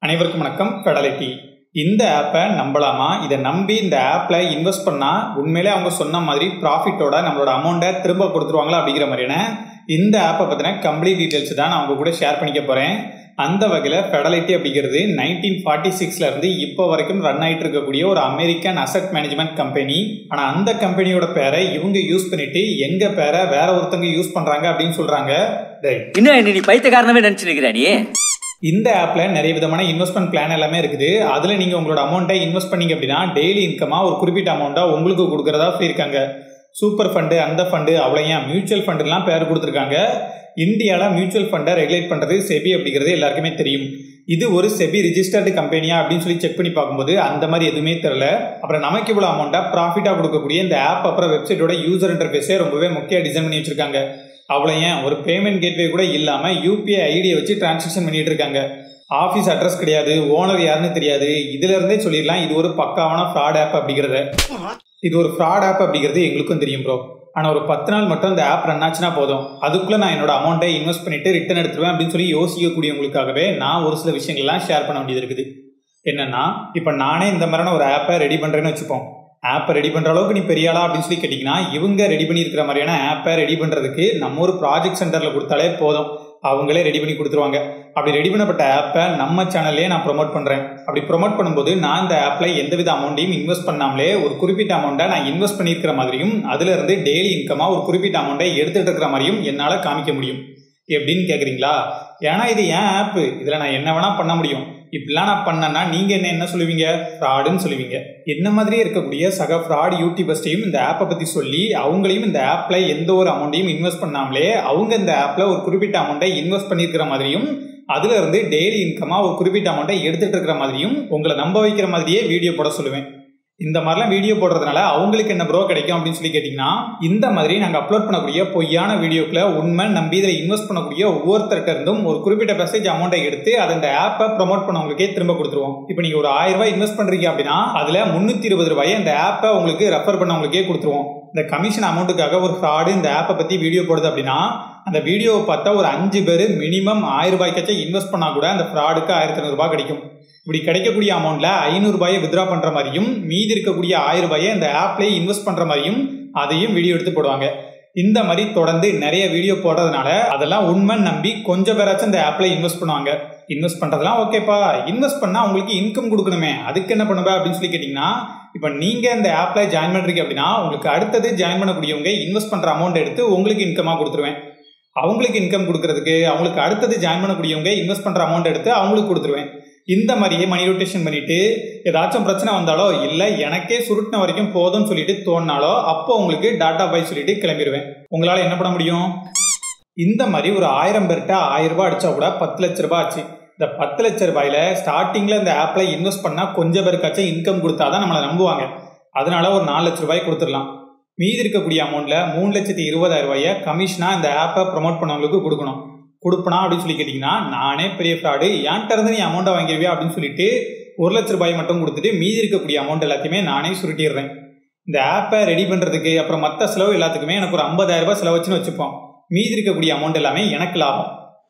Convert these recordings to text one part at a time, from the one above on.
அனைவருக்கும் வணக்கம் ஃபெடலிட்டி இந்த ஆப்பை நம்பலாமா இதை நம்பி இந்த ஆப்பில் இன்வெஸ்ட் பண்ணால் உண்மையிலே அவங்க சொன்ன மாதிரி ப்ராஃபிட்டோட நம்மளோட அமௌண்ட்டை திரும்ப கொடுத்துருவாங்களா அப்படிங்கிற மாதிரியான இந்த ஆப்பை பற்றின கம்ப்ளீட் டீட்டெயில்ஸ் தான் நான் உங்க கூட ஷேர் பண்ணிக்க போகிறேன் அந்த வகையில் ஃபெடலிட்டி அப்படிங்கிறது நைன்டீன் ஃபார்ட்டி சிக்ஸ்லேருந்து இப்போ வரைக்கும் ரன் ஆகிட்டு இருக்கக்கூடிய ஒரு அமெரிக்கன் அசட் மேனேஜ்மெண்ட் கம்பெனி ஆனால் அந்த கம்பெனியோட பேரை இவங்க யூஸ் பண்ணிட்டு எங்கள் பேரை வேற ஒருத்தவங்க யூஸ் பண்ணுறாங்க அப்படின்னு சொல்கிறாங்க ரைட் இன்னும் என்ன நீ பைத்தியக்காரனவே நினைச்சு நிக்கிற நீ இந்த ஆப்பில் நிறைய விதமான இன்வெஸ்ட்மெண்ட் பிளான் எல்லாமே இருக்குது அதில் நீங்கள் உங்களோட அமௌண்ட்டை இன்வெஸ்ட் பண்ணீங்க அப்படின்னா டெய்லி இன்கமாக ஒரு குறிப்பிட்ட அமௌண்ட்டாக உங்களுக்கு கொடுக்குறதா சொல்லியிருக்காங்க சூப்பர் ஃபண்டு அந்த ஃபண்டு அவ்வளோ ஏன் மியூச்சுவல் ஃபண்டுலாம் பேர் கொடுத்துருக்காங்க இந்தியாவில் மியூச்சுவல் ஃபண்டை ரெகுலேட் பண்ணுறது செபி அப்படிங்கிறது எல்லாருக்குமே தெரியும் இது ஒரு செபி ரிஜிஸ்டர்டு கம்பெனியா அப்படின்னு சொல்லி செக் பண்ணி பார்க்கும்போது அந்த மாதிரி எதுவுமே தெரில அப்புறம் நமக்கு இவ்வளோ அமௌண்ட்டாக ப்ராஃபிட்டாக கொடுக்கக்கூடிய இந்த ஆப் அப்புறம் வெப்சைட்டோட யூசர் இன்டர்ஃபேஸே ரொம்பவே முக்கிய டிசைன் பண்ணி வச்சிருக்காங்க அவ்வளோ ஏன் ஒரு பேமெண்ட் கேட்வே கூட இல்லாமல் யூபிஐ ஐடியை வச்சு டிரான்சாக்ஷன் பண்ணிட்டு இருக்காங்க ஆஃபீஸ் அட்ரஸ் கிடையாது ஓனர் யாருன்னு தெரியாது இதுல இருந்தே சொல்லிடலாம் இது ஒரு பக்காவான ஃப்ராட் ஆப் அப்படிங்கிறத இது ஒரு ஃப்ராட் ஆப் அப்படிங்கிறது எங்களுக்கும் தெரியும் ப்ரோ ஆனால் ஒரு பத்து நாள் மட்டும் இந்த ஆப் ரன் ஆச்சுன்னா போதும் அதுக்குள்ளே நான் என்னோட அமௌண்ட்டை இன்வெஸ்ட் பண்ணிட்டு ரிட்டர்ன் எடுத்துருவேன் அப்படின்னு சொல்லி யோசிக்கக்கூடியவங்களுக்காகவே நான் ஒரு சில விஷயங்கள்லாம் ஷேர் பண்ண வேண்டியது இருக்குது என்னன்னா இப்போ நானே இந்த மாதிரியான ஒரு ஆப்பை ரெடி பண்ணுறேன்னு வச்சுப்போம் ஆப்பை ரெடி பண்ணுற அளவுக்கு நீ பெரிய ஆளா அப்படின்னு சொல்லி கேட்டிங்கன்னா இவங்க ரெடி பண்ணியிருக்கிற மாதிரியான ஆப்பை ரெடி பண்ணுறதுக்கு நம்ம ஒரு ப்ராஜெக்ட் சென்டரில் கொடுத்தாலே போதும் அவங்களே ரெடி பண்ணி கொடுத்துருவாங்க அப்படி ரெடி பண்ணப்பட்ட ஆப்பை நம்ம சேனல்லே நான் ப்ரொமோட் பண்ணுறேன் அப்படி ப்ரொமோட் பண்ணும்போது நான் இந்த ஆப்பில் எந்தவித அமௌண்ட்டையும் இன்வெஸ்ட் பண்ணாமலே ஒரு குறிப்பிட்ட அமௌண்ட்டை நான் இன்வெஸ்ட் பண்ணியிருக்கிற மாதிரியும் அதுலேருந்து டெய்லி இன்கமாக ஒரு குறிப்பிட்ட அமௌண்ட்டை எடுத்துகிட்டு இருக்கிற மாதிரியும் என்னால் காமிக்க முடியும் எப்படின்னு கேட்குறீங்களா ஏன்னா இது ஏன் ஆப்பு இதில் நான் என்ன வேணால் பண்ண முடியும் இப்படிலாம் நான் பண்ணேன்னா நீங்கள் என்ன என்ன சொல்லுவீங்க ஃப்ராடுன்னு சொல்லுவீங்க என்ன மாதிரியே இருக்கக்கூடிய சக ஃப்ராட் யூடியூபர்ஸ்டையும் இந்த ஆப்பை பற்றி சொல்லி அவங்களையும் இந்த ஆப்பில் எந்த ஒரு அமௌண்ட்டையும் இன்வெஸ்ட் பண்ணாமலே அவங்க இந்த ஆப்பில் ஒரு குறிப்பிட்ட அமௌண்ட்டை இன்வெஸ்ட் பண்ணியிருக்கிற மாதிரியும் அதுல இருந்து டெய்லி இன்கமாக ஒரு குறிப்பிட்ட அமௌண்ட்டை எடுத்துட்டு இருக்கிற மாதிரியும் உங்களை நம்ப வைக்கிற மாதிரியே வீடியோ போட சொல்லுவேன் இந்த மாதிரிலாம் வீடியோ போடுறதுனால அவங்களுக்கு என்ன ப்ரோ கிடைக்கும் அப்படின்னு சொல்லி கேட்டிங்கன்னா இந்த மாதிரி நாங்கள் அப்லோட் பண்ணக்கூடிய பொய்யான வீடியோக்களை உண்மை நம்பி இதில் இன்வெஸ்ட் பண்ணக்கூடிய ஒவ்வொருத்தர்கிட்ட இருந்தும் ஒரு குறிப்பிட்ட பெர்சேஜ் அமௌண்ட்டை எடுத்து அதை அந்த ஆப்பை ப்ரொமோட் பண்ணவங்களுக்கே திரும்ப கொடுத்துருவோம் இப்போ நீங்கள் ஒரு ஆயிரம் ரூபாய் இன்வெஸ்ட் பண்ணுறீங்க அப்படின்னா அதில் முந்நூற்றி இருபது ரூபாயை இந்த ஆப்பை உங்களுக்கு ரெஃபர் பண்ணவங்களுக்கே கொடுத்துருவோம் இந்த கமிஷன் அமௌண்ட்டுக்காக ஒரு ஃப்ராடு இந்த ஆப்பை பற்றி வீடியோ போடுது அப்படின்னா அந்த வீடியோவை பார்த்தா ஒரு அஞ்சு பேர் மினிமம் ஆயிரம் ரூபாய்க்காச்சும் இன்வெஸ்ட் பண்ணால் கூட அந்த ஃப்ராடுக்கு ஆயிரத்தி ஐநூறுரூபா கிடைக்கும் இப்படி கிடைக்கக்கூடிய அமௌண்ட்ல ஐநூறுபாயை வித்ரா பண்ற மாதிரியும் மீதி இருக்கக்கூடிய ஆயிரம் ரூபாயை இந்த ஆப்லேயே இன்வெஸ்ட் பண்ற மாதிரியும் அதையும் வீடியோ எடுத்து போடுவாங்க இந்த மாதிரி தொடர்ந்து நிறைய வீடியோ போடுறதுனால அதெல்லாம் உண்மை நம்பி கொஞ்சம் பேராச்சும் இந்த ஆப்ல இன்வெஸ்ட் பண்ணுவாங்க இன்வெஸ்ட் பண்றதெல்லாம் ஓகேப்பா இன்வெஸ்ட் பண்ணா உங்களுக்கு இன்கம் கொடுக்கணுமே அதுக்கு என்ன பண்ணுவ அப்படின்னு சொல்லி கேட்டீங்கன்னா இப்போ நீங்க இந்த ஆப்ல ஜாயின் பண்றீங்க அப்படின்னா உங்களுக்கு அடுத்தது ஜாயின் பண்ணக்கூடியவங்க இன்வெஸ்ட் பண்ற அமௌண்ட் எடுத்து உங்களுக்கு இன்கமா கொடுத்துருவேன் அவங்களுக்கு இன்கம் கொடுக்கறதுக்கு அவங்களுக்கு அடுத்தது ஜாயின் பண்ணக்கூடியவங்க இன்வெஸ்ட் பண்ற அமௌண்ட் எடுத்து அவங்களுக்கு கொடுத்துருவேன் இந்த மாதிரியே மணி ரொட்டேஷன் பண்ணிட்டு ஏதாச்சும் பிரச்சனை வந்தாலோ இல்லை எனக்கே சுருட்டின வரைக்கும் போதும்னு சொல்லிட்டு தோணினாலோ அப்போ உங்களுக்கு டாட்டா பாய் சொல்லிட்டு கிளம்பிடுவேன் உங்களால் என்ன பண்ண முடியும் இந்த மாதிரி ஒரு ஆயிரம் பேர்கிட்ட ஆயிரம் ரூபாய் அடிச்சா கூட பத்து லட்ச ரூபாய் ஆச்சு இந்த பத்து லட்ச ரூபாயில ஸ்டார்டிங்ல இந்த ஆப்ல இன்வெஸ்ட் பண்ணா கொஞ்சம் பேருக்காச்சும் இன்கம் கொடுத்தாதான் நம்மளை நம்புவாங்க அதனால ஒரு நாலு லட்ச ரூபாய் கொடுத்துடலாம் மீதி இருக்கக்கூடிய அமௌண்ட்ல மூணு லட்சத்தி இருபதாயிரம் ரூபாயை கமிஷனா இந்த ஆப்பை ப்ரொமோட் பண்ணவங்களுக்கு கொடுக்கணும் கொடுப்பனா அப்படின்னு சொல்லி கேட்டிங்கன்னா நானே பெரிய ஃப்ராடு என்கிட்ட இருந்து நீ அமௌண்ட்டை வாங்கிடுவியா அப்படின்னு சொல்லிட்டு ஒரு லட்ச ரூபாய் மட்டும் கொடுத்துட்டு மீதி இருக்கக்கூடிய அமௌண்ட் எல்லாத்தையுமே நானே சுருட்டிடுறேன் இந்த ஆப்பை ரெடி பண்ணுறதுக்கு அப்புறம் மற்ற செலவு எல்லாத்துக்குமே எனக்கு ஒரு ஐம்பதாயிரம் ரூபாய் செலவுச்சுன்னு வச்சுப்போம் மீதி இருக்கக்கூடிய அமௌண்ட் எல்லாமே எனக்கு லாபம்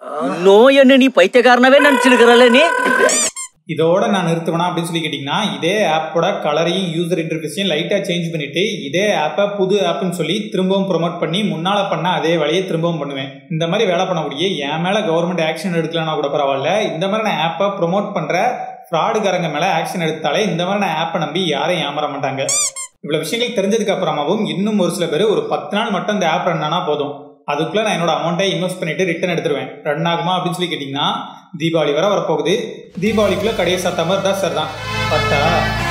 நோய் என்ன நீ பைத்தியக்காரனவே நினைச்சு நிக்கிறல்ல நீ இதோட நான் நிறுத்துவேனா அப்படின்னு சொல்லி கேட்டிங்கன்னா இதே ஆப்போட கலரையும் யூசர் இன்டர்ஃபேஸையும் லைட்டாக சேஞ்ச் பண்ணிட்டு இதே ஆப்பை புது ஆப்னு சொல்லி திரும்பவும் ப்ரொமோட் பண்ணி முன்னால் பண்ண அதே வேலையை திரும்பவும் பண்ணுவேன் இந்த மாதிரி வேலை பண்ணக்கூடிய என் மேலே கவர்மெண்ட் ஆக்ஷன் எடுக்கலன்னா கூட பரவாயில்ல இந்த மாதிரி நான் ஆப்பை ப்ரொமோட் பண்ணுற ஃப்ராடுகாரங்க மேலே ஆக்ஷன் எடுத்தாலே இந்த மாதிரி நான் ஆப்பை நம்பி யாரையும் ஏமாற மாட்டாங்க இவ்வளோ விஷயங்கள் தெரிஞ்சதுக்கு அப்புறமாவும் இன்னும் ஒரு சில பேர் ஒரு பத்து நாள் மட்டும் இந்த ஆப் ரன் ஆனால் போதும் அதுக்குள்ளே நான் என்னோட அமௌண்ட்டை இன்வெஸ்ட் பண்ணிட்டு ரிட்டர்ன் எடுத்துருவேன் ரன் ஆகுமா அப்படின்னு சொல்லி கேட்டிங்கன்னா தீபாவளி வர வரப்போகுது தீபாவளிக்குள்ளே கடையை சாத்தாம இருந்தால் சார் தான் பத்தா